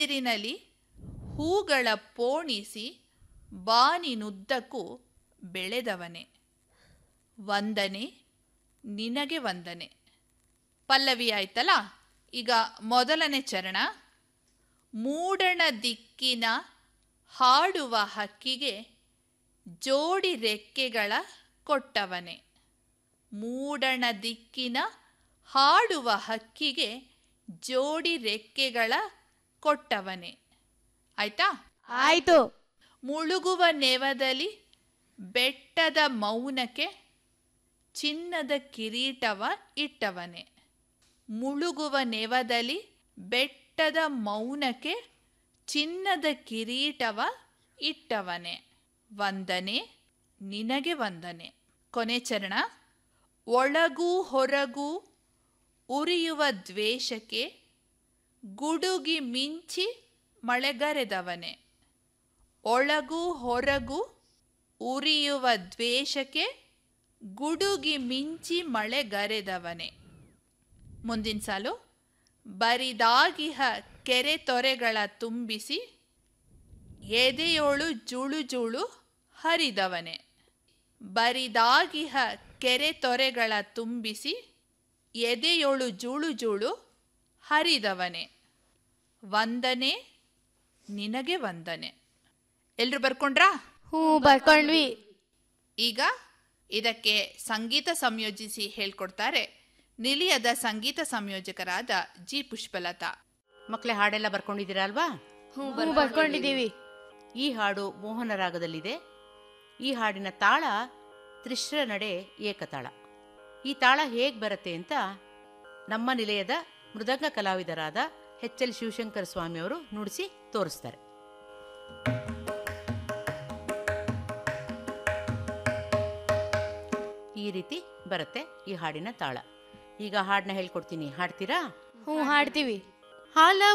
ನೀರಿನಲ್ಲಿ ಹೂಗಳ ಪೋಣಿಸಿ ಬಾನಿನುದ್ದಕ್ಕೂ ಬೆಳೆದವನೇ ವಂದನೆ ನಿನಗೆ ವಂದನೆ ಪಲ್ಲವಿ ಆಯ್ತಲ್ಲ ಈಗ ಮೊದಲನೇ ಚರಣ ಮೂಡಣ ದಿಕ್ಕಿನ ಹಾಡುವ ಹಕ್ಕಿಗೆ ಜೋಡಿ ರೆಕ್ಕೆಗಳ ಕೊಟ್ಟವನೇ ಮೂಡಣ ದಿಕ್ಕಿನ ಹಾಡುವ ಹಕ್ಕಿಗೆ ಜೋಡಿ ರೆಕ್ಕೆಗಳ ಕೊಟ್ಟವನೇ ಆಯ್ತಾ ಆಯ್ತು ಮುಳುಗುವ ನೆವದಲ್ಲಿ ಬೆಟ್ಟದ ಮೌನಕ್ಕೆ ಚಿನ್ನದ ಕಿರೀಟವ ಇಟ್ಟವನೇ ಮುಳುಗುವ ನೆವದಲ್ಲಿ ಬೆಟ್ಟದ ಮೌನಕ್ಕೆ ಚಿನ್ನದ ಕಿರೀಟವ ಇಟ್ಟವನೇ ವಂದನೆ ನಿನಗೆ ವಂದನೆ ಕೊನೆ ಚರಣ ಒಳಗೂ ಹೊರಗೂ ಉರಿಯುವ ದ್ವೇಷಕ್ಕೆ ಗುಡುಗಿ ಮಿಂಚಿ ಮಳೆಗರೆದವನೇ ಒಳಗೂ ಹೊರಗೂ ಉರಿಯುವ ದ್ವೇಷಕ್ಕೆ ಗುಡುಗಿ ಮಿಂಚಿ ಮಳೆಗರೆದವನೇ ಮುಂದಿನ ಸಾಲು ಬರಿದಾಗಿಹ ಕೆರೆ ತೊರೆಗಳ ತುಂಬಿಸಿ ಎದೆಯೋಳು ಜುಳು ಜುಳು ಹರಿದವನೇ ಬರಿದಾಗಿಹ ಕೆರೆ ತೊರೆಗಳ ತುಂಬಿಸಿ ಎದೆಯೋಳು ಜುಳು ಜುಳು ಹರಿದವನೇ ವಂದನೆ ನಿನಗೆ ವಂದನೆ ಎಲ್ರು ಬರ್ಕೊಂಡ್ರಾ ಹ್ಞೂ ಬರ್ಕೊಂಡ್ವಿ ಈಗ ಇದಕ್ಕೆ ಸಂಗೀತ ಸಂಯೋಜಿಸಿ ಹೇಳ್ಕೊಡ್ತಾರೆ ನಿಲಿಯದ ಸಂಗೀತ ಸಂಯೋಜಕರಾದ ಜಿ ಪುಷ್ಪಲತಾ ಮಕ್ಕಳೇ ಹಾಡೆಲ್ಲ ಬರ್ಕೊಂಡಿದ್ದೀರಾ ಅಲ್ವಾ ಹ್ಞೂ ಬರ್ಕೊಂಡಿದ್ದೀವಿ ಈ ಹಾಡು ಮೋಹನ ರಾಗದಲ್ಲಿದೆ ಈ ಹಾಡಿನ ತಾಳ ತ್ರಿಶ್ರ ನಡೆ ಏಕತಾಳ ಈ ತಾಳ ಹೇಗೆ ಬರುತ್ತೆ ಅಂತ ನಮ್ಮ ನಿಲಯದ ಮೃದಂಗ ಕಲಾವಿದರಾದ ಎಚ್ ಎಲ್ ಶಿವಶಂಕರ ಸ್ವಾಮಿಯವರು ನುಡಿಸಿ ತೋರಿಸ್ತಾರೆ ಈ ರೀತಿ ಬರುತ್ತೆ ಈ ಹಾಡಿನ ತಾಳ ಈಗ ಹಾಡನ್ನ ಹೇಳ್ಕೊಡ್ತೀನಿ ಹಾಡ್ತೀರಾ ಹ್ಞೂ ಹಾಡ್ತೀವಿ ಹಾಲ